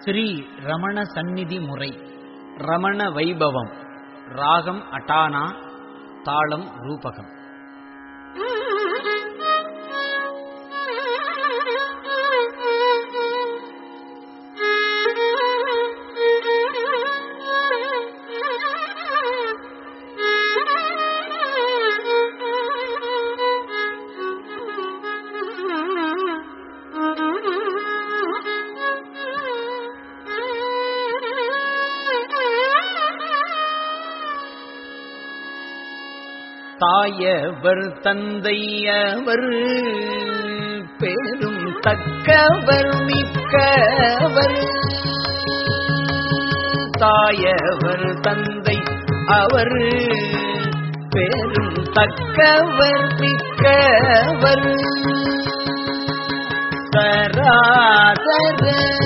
ஸ்ரீ ரமண சந்நிதி முறை ரமண வைபவம் ராகம் அட்டானா தாளம் ரூபகம் தாயவர் தந்தையவர் பெரும் தக்கவர் மிக்கவர் தாயவர் தந்தை அவர் பெரும் தக்கவர் மிக்கவர் தராதர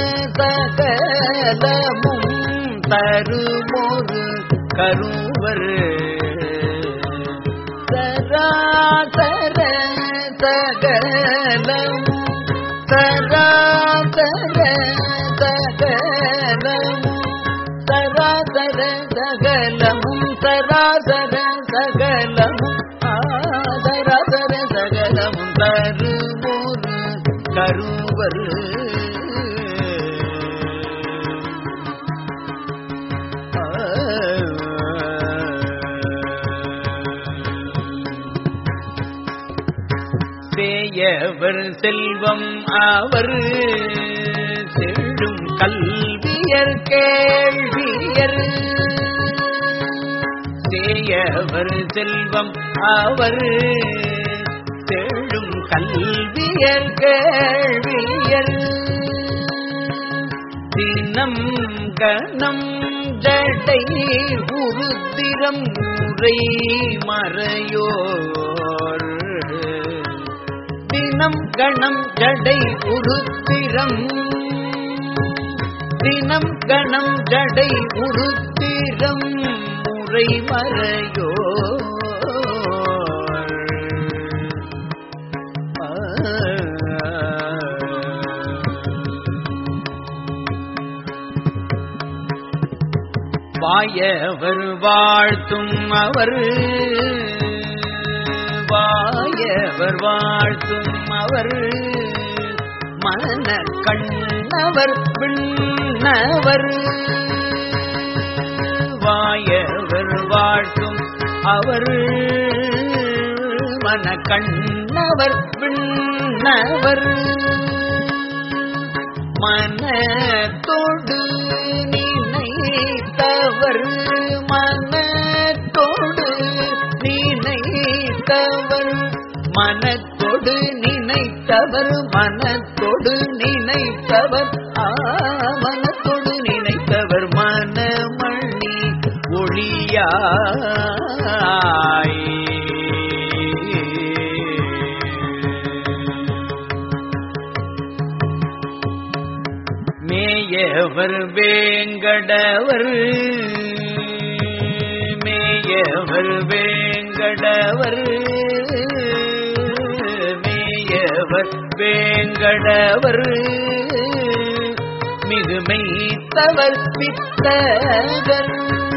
சகலமும் தருமொரு கருவர் சராசர சகலம் சராசர சகலம் சராசர சகலமும் சராசர சகலமும் சராசர சகலமும் தருமொரு கருவர் சேயவர் செல்வம் அவர் செல்லும் கல்வியர் கேள்வியர் சேயவர் செல்வம் அவர் செல்லும் கல்வியர் கேள்வியர் தினம் கணம் ஜடை உருத்திரம் உரை மறையோர் தினம் கணம் ஜடை உருத்திரம் தினம் கணம் ஜடை உருத்திரம் முறை மறையோ வாயவர் வாழ்த்தும் அவர் வாயவர் வாழ்த்தும் அவர் மன கண்ணவர் பின்னவர் வாயவர் வாழ்த்தும் அவர் மன கண்ணவர் பின்னவர் மனத்தோடு நினைத்தவர் மனத்தோடு நினைத்தவர் மனத்தோடு நினைத்தவர் மனத்தோடு நினைத்தவர் ஆ மனத்தோடு நினைத்தவர் மனமணி ஒளியாய் மேயவர் வேங்கடவர் மேயவர் வேங்கடவர் மேயவர் வேங்கடவர் மிகுமைத்தவர் பித்தகர்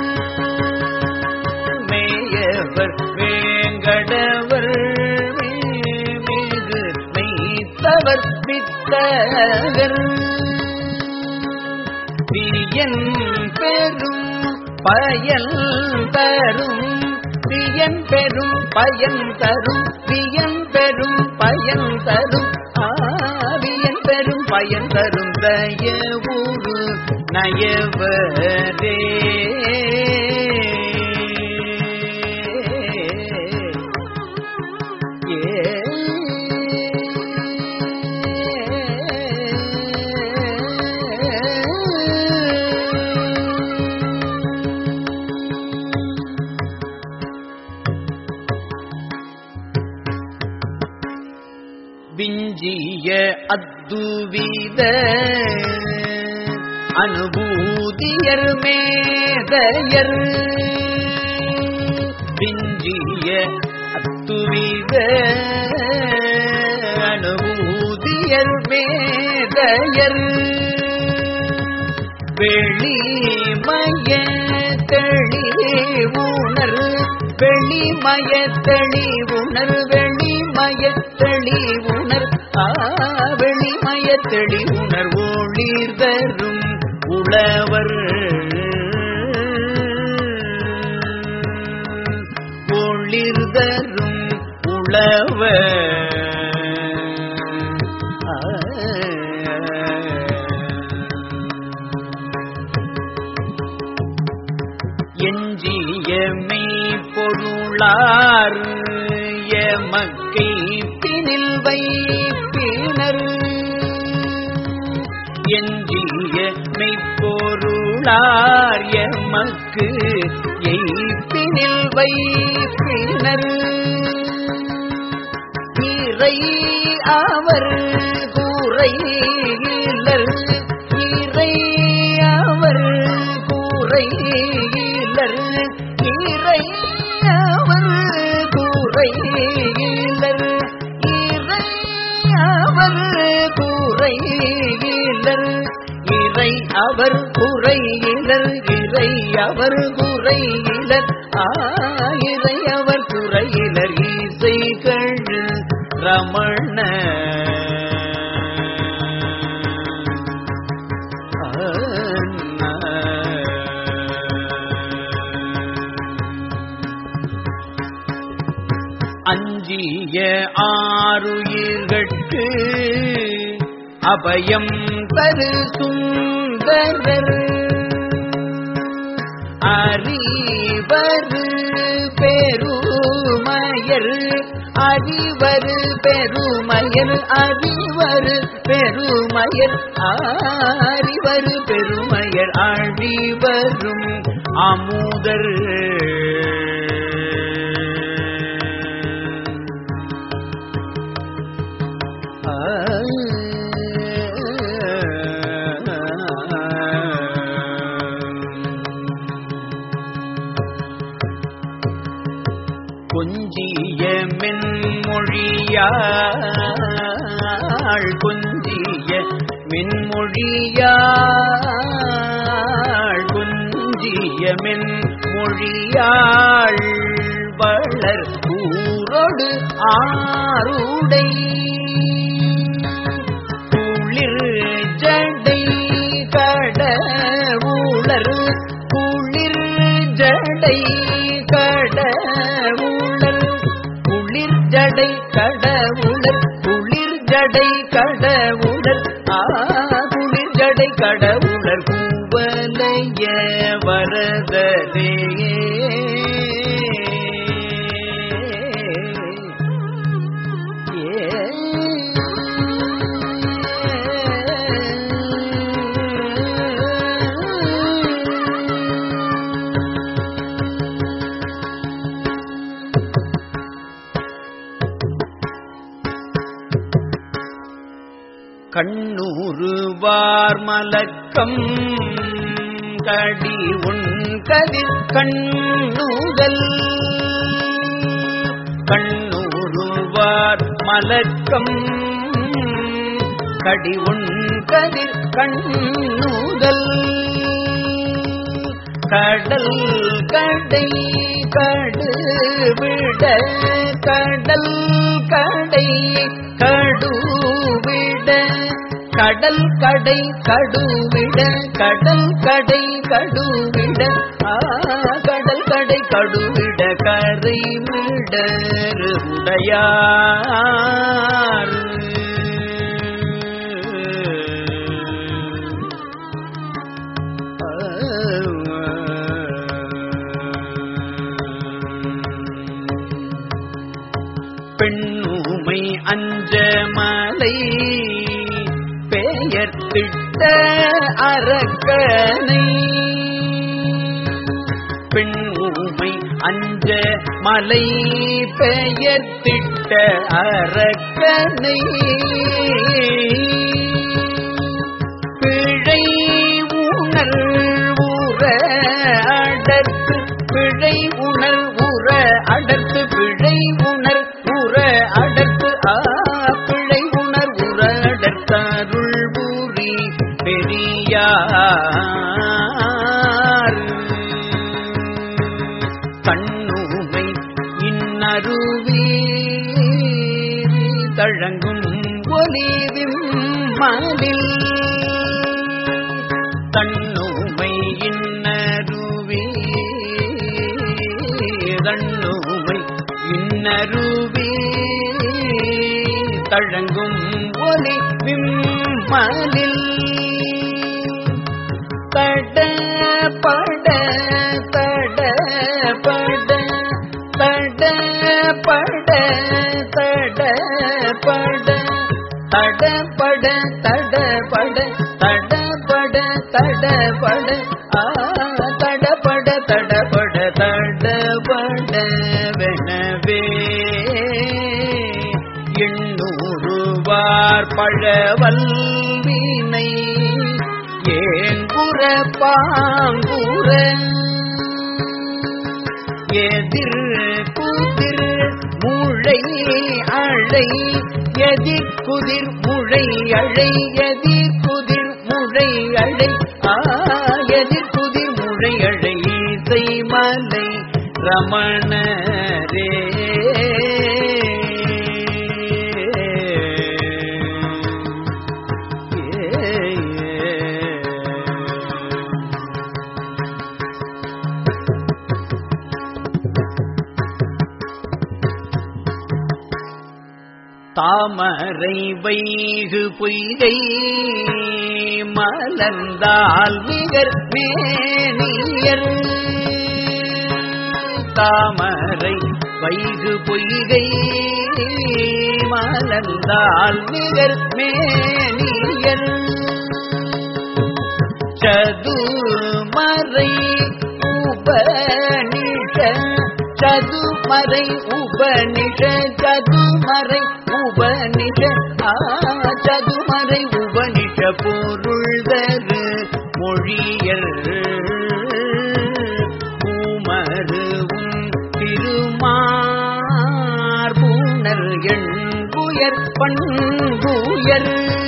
மேயவர் வேங்கடவர் மிகு மெய்த்தவர் பித்தகர் பிரியன் பெரும் பயன் தரும் பிரியன் பெரும் பயன் தரும் பிரியன் பெரும் பயன் தரும் ஆவியன் பெரும் பயன் தரும் தயவுரு நயவரே விஞ்சிய அத்துவித அனுபூதியர் மேதையர் விஞ்சிய அத்துவித அனுபூதியர் மேதையர் வெளிமய தெளிவுணர் வெளிமய தெளிவுணர் வெளிமய தெளிவுணர் ஆ வெளிமய தெளிவுணர் ஒளிர் தரும் உழவர் ஒளிர் தரும் உழவர் எஞ்சிய மெய்ப்பொருளார் எமக்கை பினில் வைப்பினர் எஞ்சிய மெய்ப்பொருளார் எமக்கு எய்ப்பினில் வைப்பினர் இறை அவர் கூறையிலர் இறை அவர் கூறையிலர் இறை அவர் கூறையிலர் இறை அவர் கூறையிலர் இறை அவர் குறையிலர் இறை அவர் குறையிலர் ஆயிரை அவர் குறையிலர் இசைகள் ரமண அஞ்சிய ஆறுயிர்கட்கு அபயம் தரு சுந்தரர் அறிவரு பெருமயர் அறிவரு பெருமயர் அறிவரு பெருமயர் அறிவரு பெருமயர் அழிவரும் அமுதர் கொஞ்சிய மென்மொழியாள் கொஞ்சிய மென்மொழியாள் கொஞ்சிய மென்மொழியாள் வளர் ஊரோடு ஆருடை குளிர் ஜடை கடவுளர் குளிர் ஜடை கடவுளர் குளிர் ஜடை கடவுளர் குளிர் ஜடை கடவுளர் ஆ குளிர் ஜடை கடவுளர் குவலைய வரதரே கண்ணூறுவார் மலக்கம் கடி உன் கதிர் கண்ணுதல் கண்ணூறுவார் மலக்கம் கடி உன் கதிர் கண்ணுதல் கடல் கடை கடுவிட கடல் கடை கடுவிட கடல் கடை கடுவிட கடல் கடை கடுவிட ஆ கடல் கடை கடுவிட கரை விடர் உடையார் பெண்ணுமை அஞ்சமலை பெயர் திட்ட அரக்கனை பெண்ணுமை அஞ்ச மலை பெயர் திட்ட அரக்கனை பிழை உணர் உற அடர்த்து பிழை உணர் உற அடர்த்து பிழை உணர் உற அடர்த்து ஆ பிழை உணர் உற அடர்த்தருள் பூரி பெரியார் தழங்கும் ஒலிவிம் மலில் தன்னுமை இன்னருவி தன்னுமை இன்னருவி தழங்கும் ஒலி விம்மலில் தட பட தட பட தட பட தட பட தட பட தட பட தட பட தட பட ஆ தட பட தட பட தட பட வெனவே எண்ணூறுவார் பழவல்வினை ஏங்குற பாங்குற எதிர் குதிர் முழை அழை எதிர் குதிர் முழை அழை எதிர் குதிர் முழை அழை ஆ எதிர் குதிர் முழை அழை செய்மலை ரமணரே தாமரை வைகு பொய்கை மலர்ந்தால் நிகர் மேனியர் தாமரை வைகு பொய்கை மலர்ந்தால் நிகர் மேனியர் சதுமறை உபனிஷ சதுமறை உபனிஷ சதுமறை உபனிஷ ஆ சதுமறை உபனிஷ பொருள் தரு மொழியர் பூமருவும் திருமார் பூணர் எண்புயர் பண்புயர்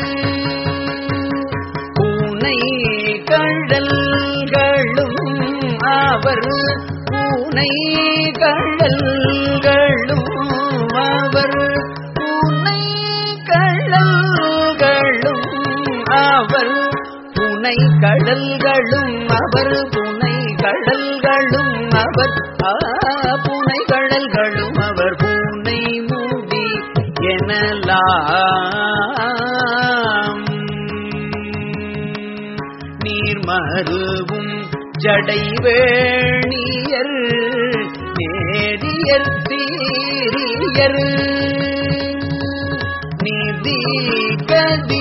பூனை கழல்களும் அவர் பூனை கழல்களும் அவர் பூனை கழல்களும் அவர் புனை கடல்களும் அவர் புனை கடல்களும் அவர் ஆ புனை கடல்களும் அவர் பூனை மூடி எனலாம் நீர் மருவும் ஜடைவேணியர் நேரியர் தீரியர் நிதி கதி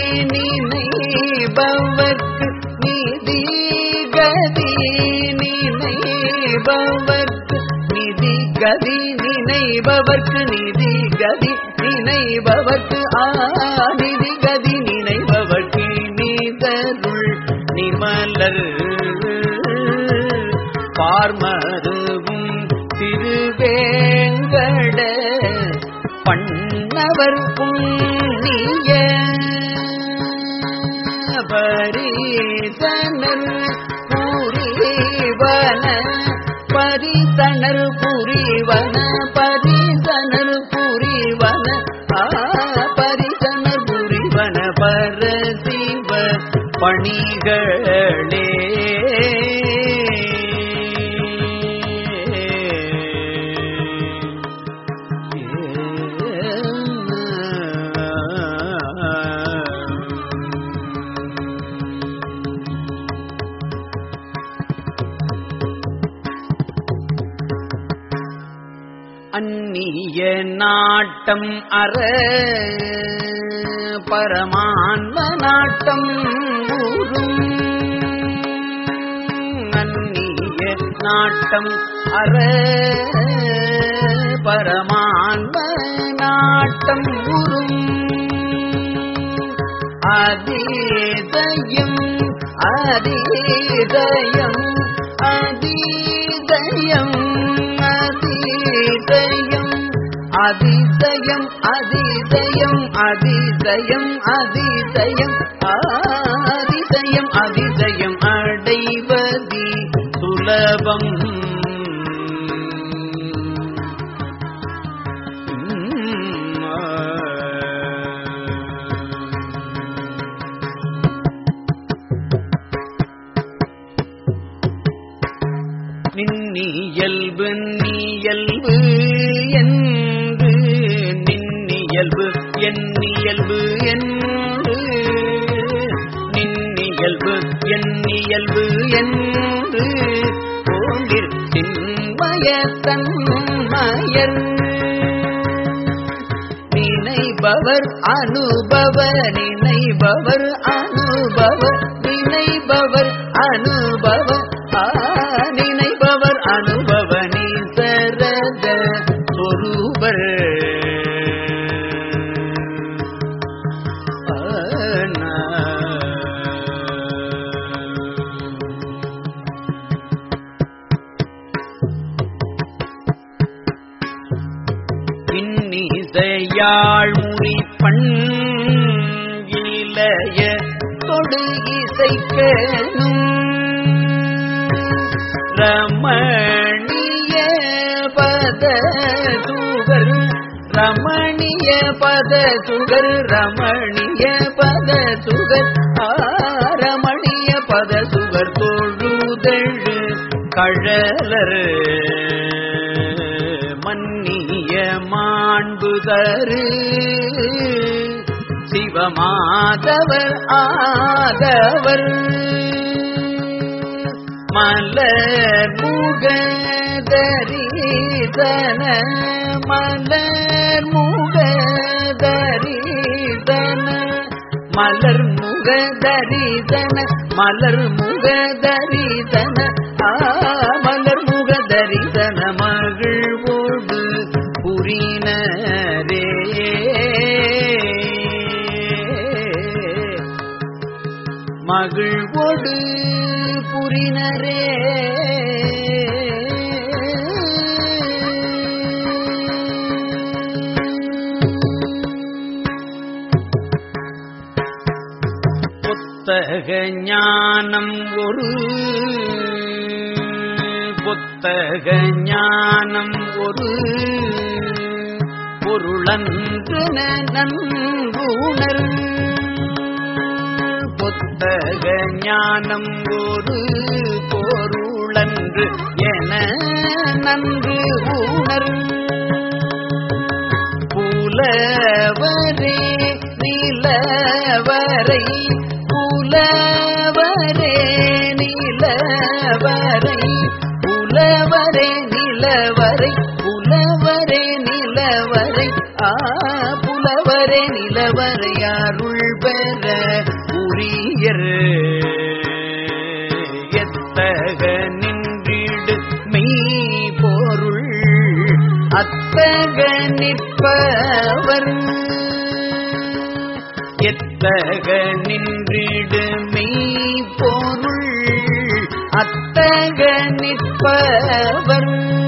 நினைபவர்க்கு நிதி கதி நினைபவர்க்கு நிதி கதி நினைபவர்க்கு நிதி கதி நினைபவர்க்கு ஆ நிதி கதி நினைபவர்க்கு நீதருள் நிமலர் பார்மருவும் திருவேங்கட பண்ணவர் புண்ணிய பரிசனர் புரிவன பரிசனர் புரிவன பரிசனர் புரிவன ஆ பரிசனர் புரிவன பரசிவ பணிகளே அந்நிய நாட்டம் அற பரமான்ம நாட்டம் ஊரும் அந்நிய நாட்டம் அற பரமான்ம நாட்டம் ஊரும் அதீதயம் அதீதயம் அதீதயம் அதீதயம் அதிசயம் அதிசயம் அதிசயம் அதிசயம் அதிசயம் அதிசயம் அடைவதி சுலபம் உம், ஆ. என்னியல்பு என்று நின்னியல்பு என்னியல்பு என்று போலிர் சின்மய தன்மயர் நினைபவர் அனுபவ நினைபவர் அனுபவ நினைபவர் அனுபவ ஆ, நினைபவர் அனுபவ நீ சரத சொரூபர் இன்னிசையாழ் முறி பண்கிலைய தொடு இசைக்கனும் ரமணிய பத சுகர் ரமணிய பத சுகர் ரமணிய பத சுகர் ஆ, ரமணிய பத சுகர் தொழுதழு கழலர் மன்னிய மாண்பு தரு சிவமாதவர் ஆதவர் மலர் முகதரிதன மலர் முகதரிதன மலர் முகதரிதன மலர் முகதரிதன ஆ, மலர் முகதரிதன மகிழ்வோடு புரினரே மகிழ்வோடு புரினரே புத்தக ஞானம் ஒரு புத்தக ஞானம் ஒரு பொருளன்று நன்குணர் புத்தக ஞானம் ஒரு பொருளன்று என நன்கு உணர் புலவரே நிலவரை புலவரே நிலவரை புலவரே நிலவரை புலவரே நிலவரை ஆ புலவரே நிலவரை அருள் பெற உரியர் எத்தக நின்றிடு மெய் பொருள் அத்தக நிற்பவர் எத்தக நின்றிடு மெய் பொருள் அத்தக நிற்பவர்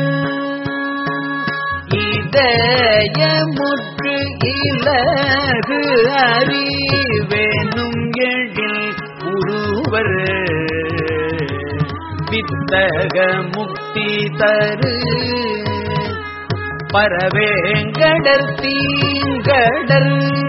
இதயமுற்று இலகு அறிவேனும் எழில் உருவர் வித்தக முக்தி தரு பரவேங்கடர் தீங்கடர்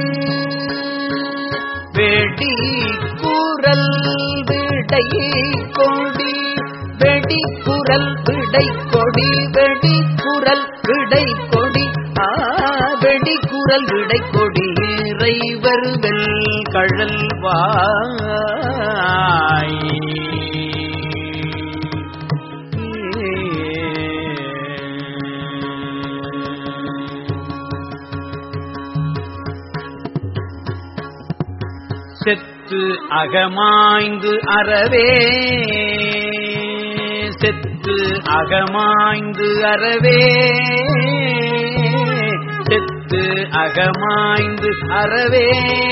வெடி குரல் விடை கொடி வெடி குரல் விடை கொடி வெடி குரல் விடை கொடி ஆ வெடி குரல் விடை கொடி இறைவர் வெல் கழல் வாய் செத்து அகமாய்ந்து அறவே செத்து அகமாய்ந்து அறவே செத்து அகமாய்ந்து அறவே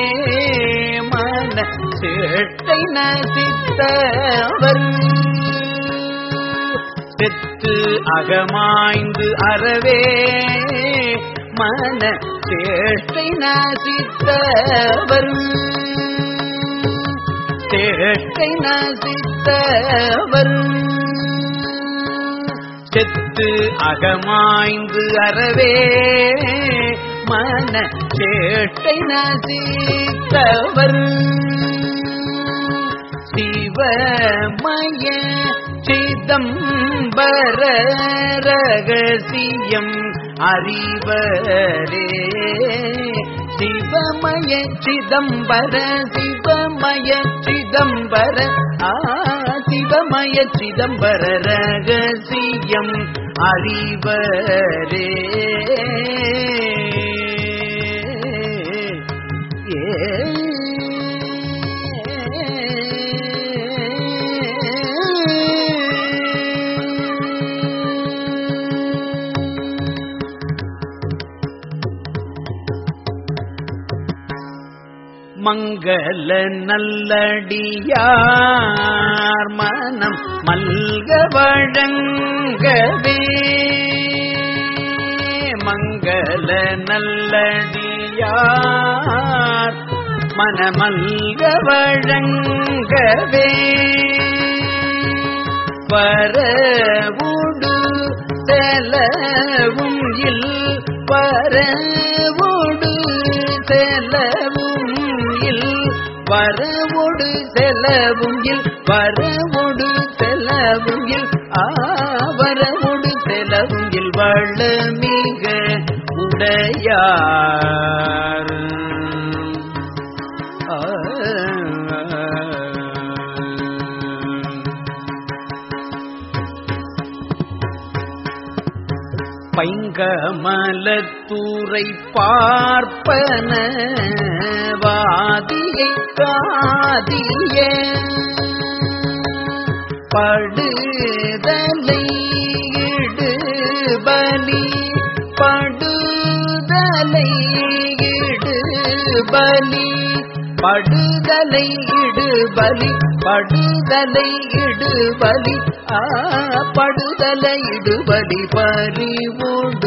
மன சேட்டை நசித்தவர் செத்து அகமாய்ந்து அறவே மன சேட்டை நசித்தவர் சேட்டை நசித்தவர் செத்து அகமாய்ந்து அறவே மன சேட்டை நசித்தவர் சிவமய சிதம்பர ரகசியம் அறிவரே சிவமய சிதம்பர சிவமய சிதம்பர ஆ சிவமய சிதம்பர ரகசியம் அறிவரே மங்கள நல்லடியார் மனம் மல்க வழங்கவே மங்கள நல்லடியார் மனமல்க வழங்கவே பரவுடு செலவும் இல் பரவுடு செலவும் இல் வரவோடு செலவும் இல் வரவோடு செலவும் இல் ஆவரவோடு செலவும் இல் வளமிக உடையார் பைங்கமலத்தூரை பார்ப்பன வாதியை காதிய படுதலை இடுபலி படுதலை இடுபலி படுதலை இடுபலி படுதலை இடுபலி ஆ படுதலை இடுபலி பறிவுடு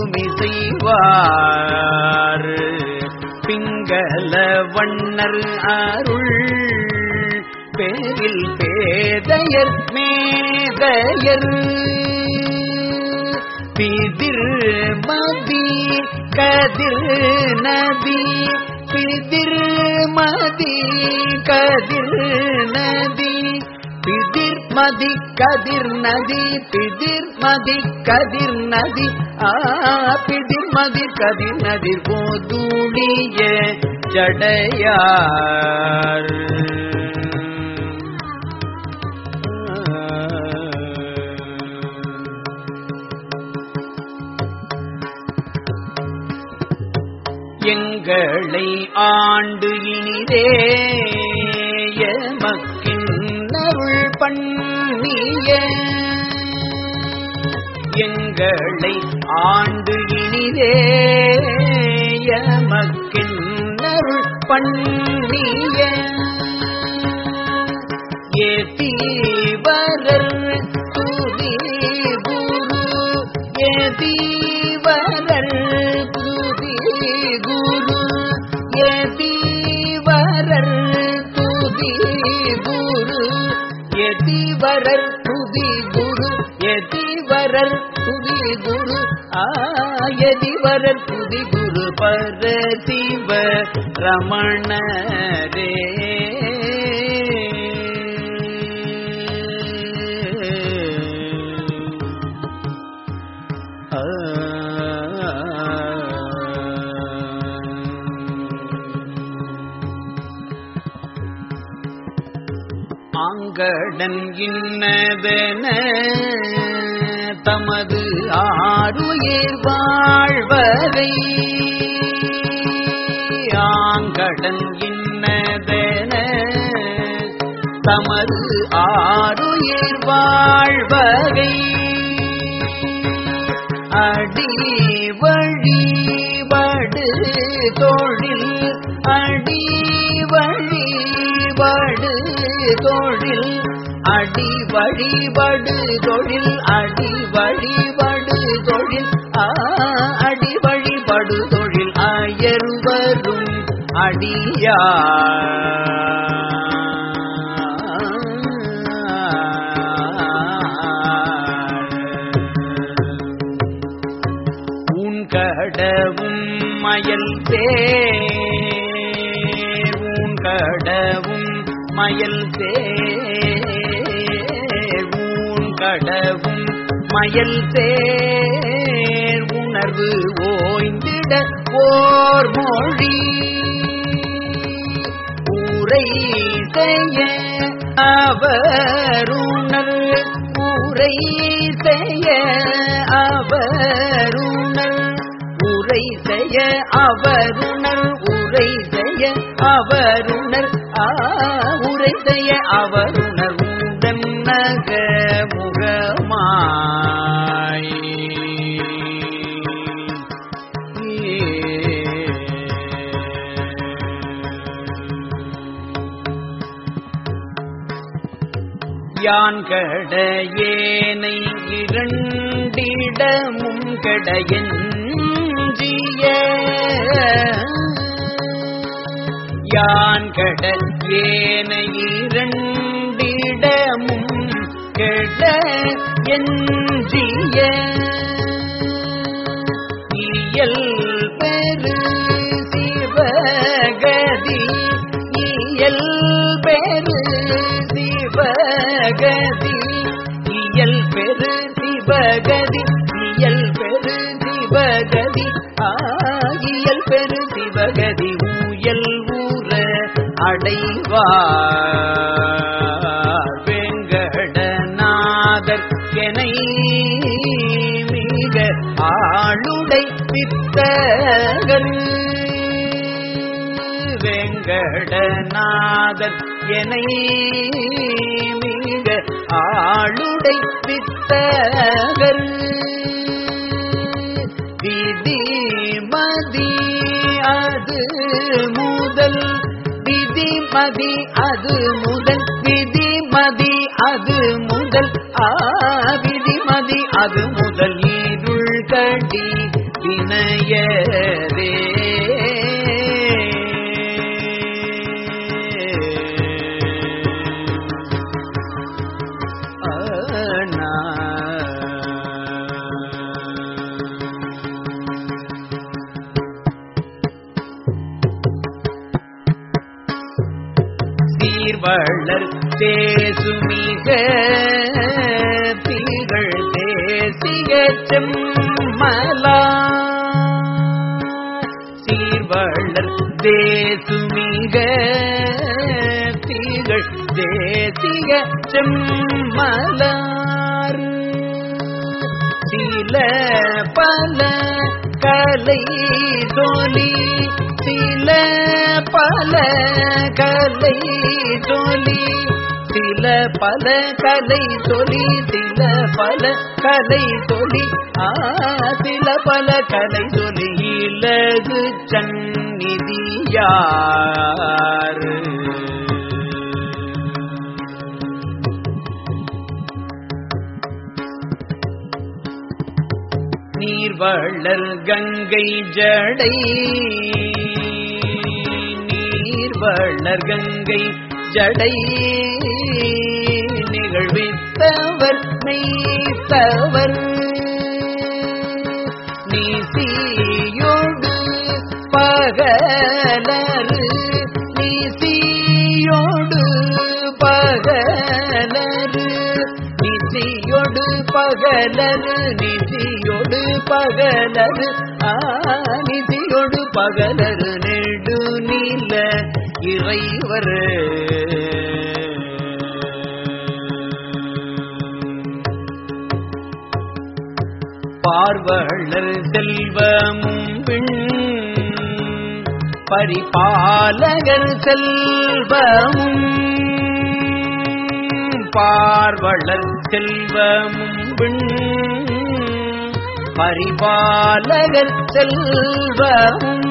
மிசைவார் பிங்கள வண்ணர் அருள் பேரில் பேதையர் மேதையர் பிதிர் மதி கதிர் நதி பிதிர் மதி கதிர் நதி பிதிர் மதி கதிர் நதி பிதிர் மதி கதிர் நதி ஆ பிதிர் மதி கதிர் நதி போதுளிய ஜடையார் எங்களை ஆண்டு இனிதே எமக்கின்னருள் பண்ணிய எங்களை ஆண்டு இனிதே எமக்கின்னருள் பண்ணிய ஏதீவரர் துதி குரு ஏதீவரர் துதி குரு ஏதீவரர் துதி குரு எதிவரர் துதி குரு எதிவரர் துதி குரு ஆயதிவரர் துதி குரு பரசிவ ரமணரே ஆங்கடன் இன்னதென தமது ஆறுயிர் வாழ்வதை ஆங்கடன் இன்னதென தமது ஆறுயிர் வாழ்வகை அடி வழிபடு தொழில் அடி வழிபடு தொழில் அடி வழிபடு தொழில் அடி வழிபடு தொழில் ஆ, அடி வழிபடு தொழில் அயர் வரும் அடியார் உன் கடவும் மயல் தேர் உன் கடவும் மயல் தேர் உன் கடவும் மயல் தேர் உணர்வு ஓய்ந்திட ஓர் மொழி உரை செய்ய அவருணர் உரை செய்ய அவருணர் உரை செய்ய அவருணர் உரை செய்ய அவருணர் ஆ உரை செய்ய அவருணர் உடன் நக முகமாய் யான் கட ஏனை இரண்டிடமும் கடையஞ்சிய யான் கட ஏனை இரண்டிடமும் கெட எஞ்சிய இயல் பெரு சிவகதி இயல் பெரு சிவகதி இயல் பெரு சிவகதி இயல் பெரு சிவகதி ஆகியல் பெரு சிவகதி ஊயல் ஊர அடைவார் வெங்கடநாதர் கெனை மிக ஆளுடை பித்தகர் வெங்கடநாதர் எனை மிக ஆளுடை பித்தகர் விதி மதி அது முதல் விதி மதி அது முதல் விதி மதி அது முதல் ஆ விதி மதி அது முதல் இருள் கடி வினயரே சீர்வளர் தேசுமிக திகழ் தேசிய செம்மலா சீர்வளர் தேசுமிக திகழ் தேசிய செம்மலார் சில பல கலை சொல்லி சில பல கலை சொல்லி சில பல கலை சொல்லி சில பல கலை சொல்லி ஆ சில பல கலை சொல்லி இலகு சந்நிதியார் நீர்வளர் கங்கை ஜடை நீர்வளர் கங்கை ஜடை நிகழ்வித்தவர் மெய்த்தவர் நீசியோடு பகலரு நீசியோடு பகலரு நிதியொடு பகலரு நிதியொடு பகலரு ஆ நிதியொடு பகலரு நெடு நீல இறைவர் பார்வளர் செல்வமும் விண் பரிபாலகர் செல்வமும் பார்வளர் செல்வமும் விண் பரிபாலகர் செல்வமும்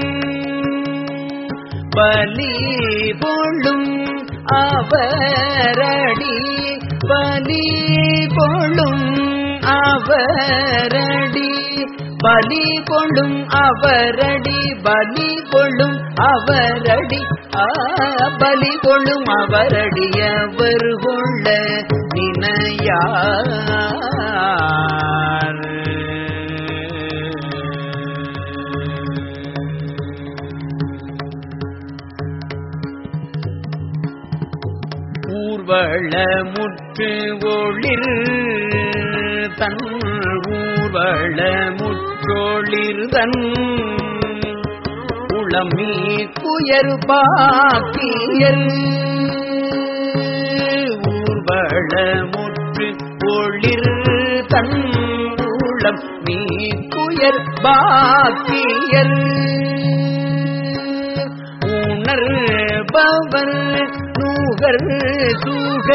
பலி பொழும் அவரடி பலி பொழும் அவரடி பலி கொள்ளும் அவரடி பலி கொள்ளும் அவரடி ஆ பலி கொள்ளும் அவரடி அவர் கொள்ள நினையார் ஊர்வளமுற்று ஒளிர் தன் ஊர்வளமுற்றொளிர் தன் உளம் மீ குயர் பாக்கியல் ஊர்வளமுற்று ஒளிர் தன் உளம் மீ குயர் பாக்கியல் உணர்பவர் நூகர் சூக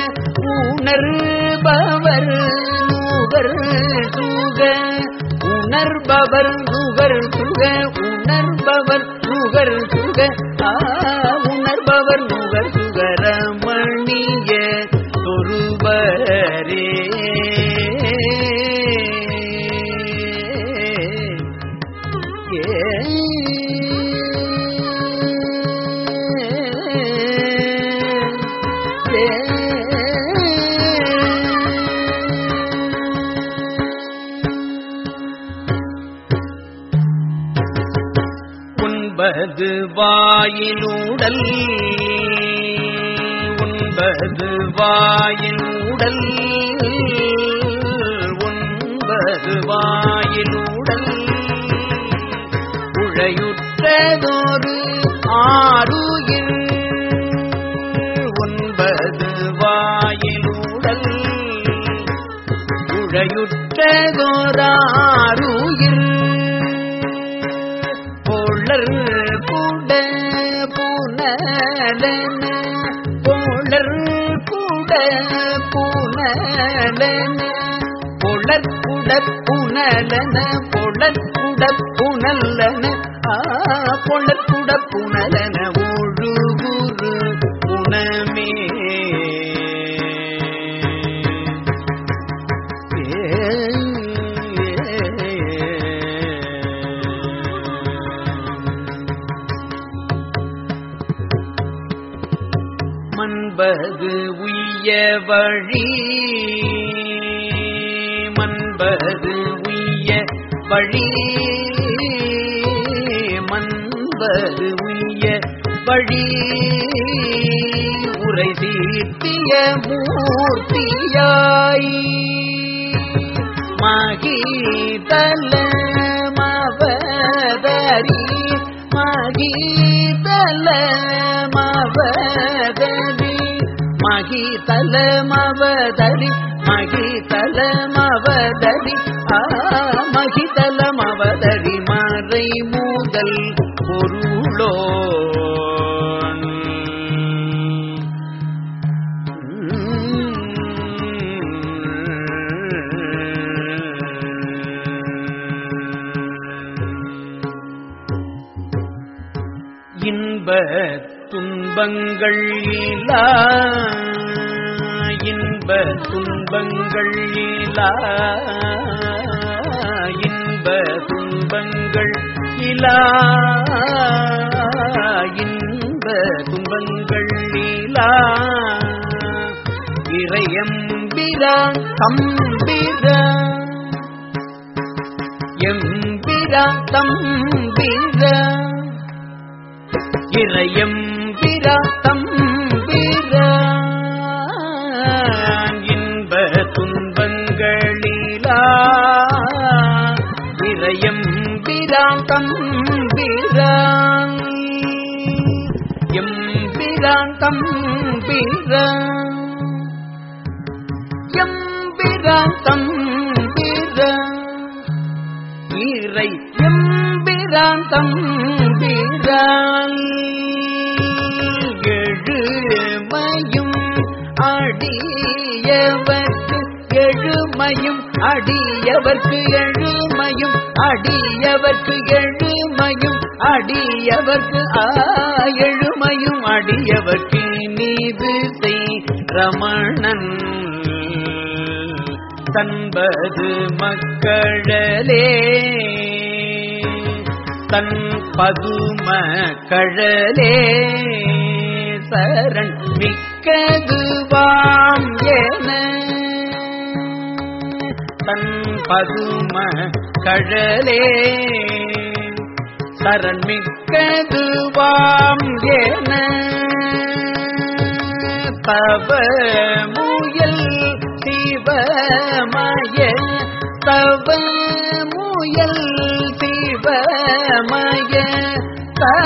உணர்பவர் நூகர் சூக உணர்பவர் நுகர் சுக உணர்பவர் நுகர் சுக ஆ, உணர்பவர் நுகர் சுகரமணிய சொருபரே உண்பது வாயிலூடல் உண்பது வாயிலூடல் உண்பது வாயிலூடல் உழையுற்றதொரு ஆறுயிர் ஒன்பது வாயிலூடல் உழையுற்றதோராருயிர் பொள்ளர் கூட பூனலன பொள்ளர் கூட பூனலன பொள்ளர் கூட புனலன பொள்ளர் கூட புனல்லன ஆ பொள்ளர் கூட புனலன ஒழுகுரு புனமே மன்பது உய்ய வழி மன்பது உய்ய வழி மன்பது உய்ய வழி உரை தீர்த்திய மூர்த்தியாய் மகிதல மவதரி மகிதல மவதரி மகிதல மவதரி மகிதல மவதரி ஆ மகிதல மவதரி மறை மூதல் பொருளோ இன்ப துன்பங்கள் இலா இன்ப துன்பங்கள் இலா இன்ப துன்பங்கள் இலா இன்ப துன்பங்கள் இலா இறையம்பிரா தம்பிரா எம்பிரா தம்பிரா இறையம் விராத்தம் இன்ப துன்பங்களிலா இறையம் விராந்தம் எம்பிராந்தம் எம்பிராந்தம் இறை எம்பிராந்தம் எழுமையும் அடியவர்க்கு எழுமையும் அடியவர்க்கு எழுமையும் அடியவர்க்கு எழுமையும் அடியவர்க்கு ஆ எழுமையும் அடியவர்க்கு நீது செய் ரமணன் தன்பது மக்களே தன் பதும கழலே சரண் மிக்கதுவாம் என தன் பதும கழலே சரண் மிக்கதுவாம் என தவ முயல் சிவமய தவ முயல் சிவமய தவ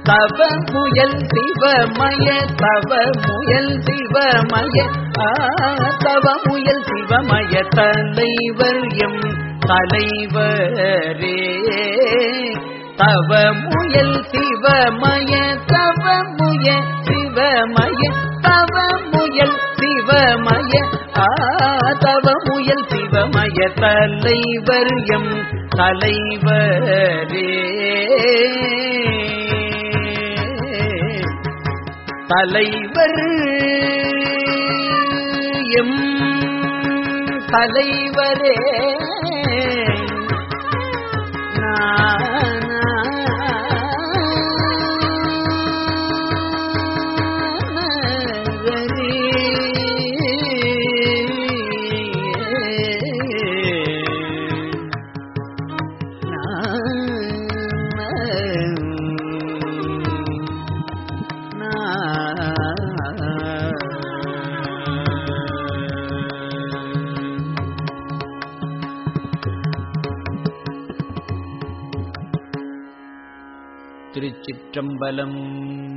தவ முயல் சிவமய தவ முயல் சிவமய ஆ, தவ முயல் சிவமய தலைவர் எம் தலைவரே தவ முயல் சிவமய தவ முய சிவமய தவ முயல் சிவமய ஆ, தவ முயல் சிவமய தலைவர் எம் தலைவரே தலைவர் எம் தலைவரே திருச்சிற்றம்பலம்